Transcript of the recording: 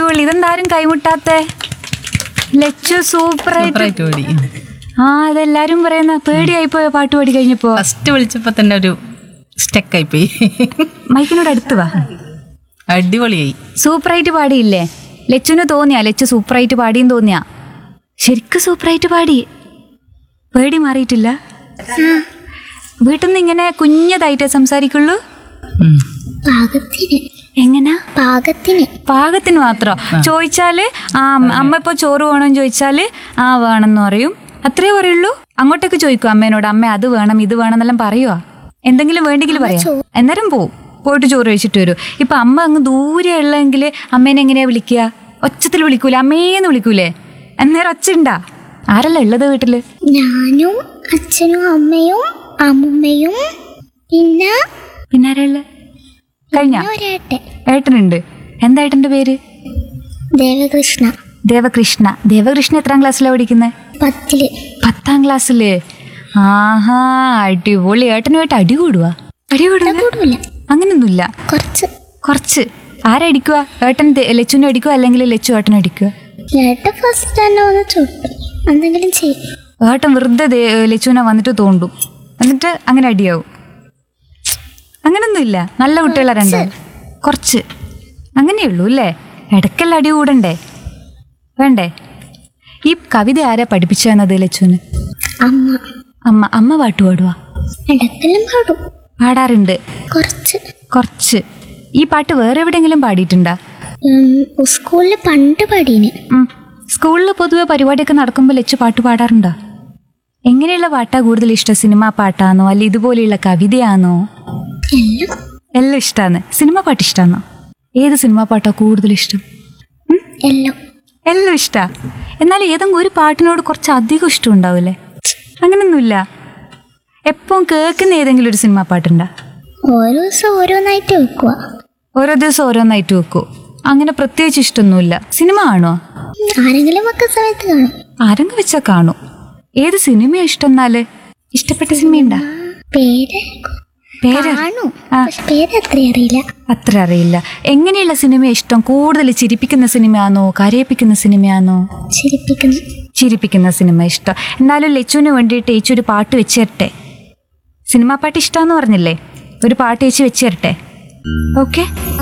അടിപൊളി ഇതെന്താരും കൈമുട്ടാത്തെ ലച്ചു സൂപ്പറായിട്ട് സൂപ്പറായിട്ട് പാടി ആ അതെല്ലാരും പറയുന്ന പേടിയായി പോയ പാട്ട് പാടി കഴിഞ്ഞപ്പോ ഫസ്റ്റ് വിളിച്ചപ്പോ തന്നെ ഒരു സ്റ്റക്കായി പോയി മൈക്കിനോട് അടുത്ത് വാ അടിപൊളിയായി സൂപ്പറായിട്ട് പാടിയില്ലേ ലച്ചുന് തോന്നിയാ ലച്ചു സൂപ്പറായിട്ട് പാടിയെന്ന് തോന്നിയാ ശരിക്കും സൂപ്പറായിട്ട് പാടി പേടി മാറിയിട്ടില്ല വീട്ടിൽ നിന്ന് ഇങ്ങനെ കുഞ്ഞതായിട്ടേ സംസാരിക്കുള്ളൂ ഉം. പാകത്തിന് എങ്ങനാ പാകത്തിന് പാകത്തിന് മാത്രം ചോദിച്ചാല് ആ അമ്മ ഇപ്പൊ ചോറ് വേണമെന്ന് ചോദിച്ചാല് ആ വേണമെന്ന് പറയും അത്രേ പറയുള്ളൂ അങ്ങോട്ടേക്ക് ചോദിക്കും അമ്മേനോട് അമ്മ അത് വേണം ഇത് വേണം എന്നെല്ലാം പറയുവാ എന്തെങ്കിലും വേണ്ടെങ്കിൽ പറയാം അന്നേരം പോവും പോയിട്ട് ചോറ് കഴിച്ചിട്ട് വരും ഇപ്പൊ അമ്മ അങ്ങ് ദൂരെ ഉള്ളെങ്കിൽ അമ്മേനെ എങ്ങനെയാ വിളിക്കുക ഒച്ചത്തിൽ വിളിക്കൂലേ അമ്മേന്ന് വിളിക്കൂലേ അന്നേരം ഒച്ച ഉണ്ടാ ആരല്ല ഉള്ളത് വീട്ടില് ഞാനും അച്ഛനും അമ്മയും അമ്മുമ്മയും പിന്നെ പിന്നെ ആരാ കഴിഞ്ഞ ഒരേട്ടൻ ഏട്ടനുണ്ട് എന്താ ഏട്ടന്റെ പേര് ദേവകൃഷ്ണ ദേവകൃഷ്ണ ദേവകൃഷ്ണ എത്രാം ക്ലാസ്സിലാണ് പഠിക്കുന്നത് പത്തില് പത്താം ക്ലാസ്സില് ആഹാ അടിപൊളി ഏട്ടനുമായിട്ട് അടി കൂടുവാ അടി കൂടുക കൂടില്ല അങ്ങനൊന്നുമില്ല കുറച്ച് കുറച്ച് ആരടിക്കുക ഏട്ടൻ ദേ- ലച്ചുനെ അടിക്കുക അല്ലെങ്കിൽ ലച്ചു ഏട്ടനെ അടിക്കുക ഏട്ടൻ ഫസ്റ്റ് തന്നെ ഒന്ന് ചുട്ടു എന്തെങ്കിലും ചെയ്യും ഏട്ടൻ വെറുതെ ദേ- ലച്ചുവിനെ വന്നിട്ട് തോണ്ടും എന്നിട്ട് അങ്ങനെ അടിയാവും അങ്ങനൊന്നുമില്ല നല്ല കുട്ടികളെ രണ്ടാളും കുറച്ച് അങ്ങനെയുള്ളൂ അല്ലേ ഇടയ്ക്കെല്ലാം അടി കൂടണ്ടേ വേണ്ടേ ഈ കവിത ആരാ പഠിപ്പിച്ചത് ലച്ചുവിന് അമ്മ അമ്മ അമ്മ പാട്ട് പാടുവാ ഇടക്കെല്ലാം പാടും പാടാറുണ്ട് കുറച്ച് കുറച്ച് ഈ പാട്ട് വേറെ എവിടെയെങ്കിലും പാടിയിട്ടുണ്ടാ ഉം, സ്കൂളിൽ പണ്ട് പാടീന് സ്കൂളിൽ പൊതുവെ പരിപാടിയൊക്കെ നടക്കുമ്പോൾ ലച്ചു പാട്ട് പാടാറുണ്ടോ എങ്ങനെയുള്ള പാട്ടാ കൂടുതൽ ഇഷ്ടം സിനിമാ പാട്ടാണോ അല്ല ഇതുപോലെയുള്ള കവിതയാണോ എല്ലാം എല്ലാം ഇഷ്ടമാണ് സിനിമ പാട്ട് ഇഷ്ടമാണോ ഏത് സിനിമാ പാട്ടാ കൂടുതൽ ഇഷ്ടം എല്ലാം എല്ലാം ഇഷ്ടാ എന്നാൽ ഏതെങ്കിലും ഒരു പാട്ടിനോട് കുറച്ച് അധികം ഇഷ്ടം ഉണ്ടാവില്ലേ അങ്ങനൊന്നുമില്ല എപ്പം കേൾക്കുന്ന ഏതെങ്കിലും ഒരു സിനിമാ പാട്ടുണ്ടാ ഓരോ ദിവസം ഓരോന്നായിട്ട് വെക്കുക ഓരോ ദിവസം ഓരോന്നായിട്ട് വെക്കൂ അങ്ങനെ പ്രത്യേകിച്ച് ഇഷ്ടമൊന്നുമില്ല സിനിമ കാണുമോ ആരെങ്കിലും ഒക്കെ സമയത്ത് കാണും ആരെങ്കിലും വെച്ചാൽ കാണും ഏത് സിനിമയാ ഇഷ്ടം എന്നാല് ഇഷ്ടപ്പെട്ട സിനിമയുണ്ടാ പേര് പേര് കാണും ആ. പക്ഷെ പേര് അത്ര അറിയില്ല അത്ര അറിയില്ല എങ്ങനെയുള്ള സിനിമ ഇഷ്ടം കൂടുതൽ ചിരിപ്പിക്കുന്ന സിനിമയാണോ കരയിപ്പിക്കുന്ന സിനിമയാണോ ചിരിപ്പിക്കുന്നു ചിരിപ്പിക്കുന്ന സിനിമ ഇഷ്ടം എന്നാലും ലച്ചുവിന് വേണ്ടിയിട്ട് ഏച്ചി ഒരു പാട്ട് വെച്ച് തരട്ടെ സിനിമാ പാട്ട് ഇഷ്ടമാന്ന് പറഞ്ഞില്ലേ ഒരു പാട്ട് ചേച്ചി വെച്ച് തരട്ടെ ഓക്കെ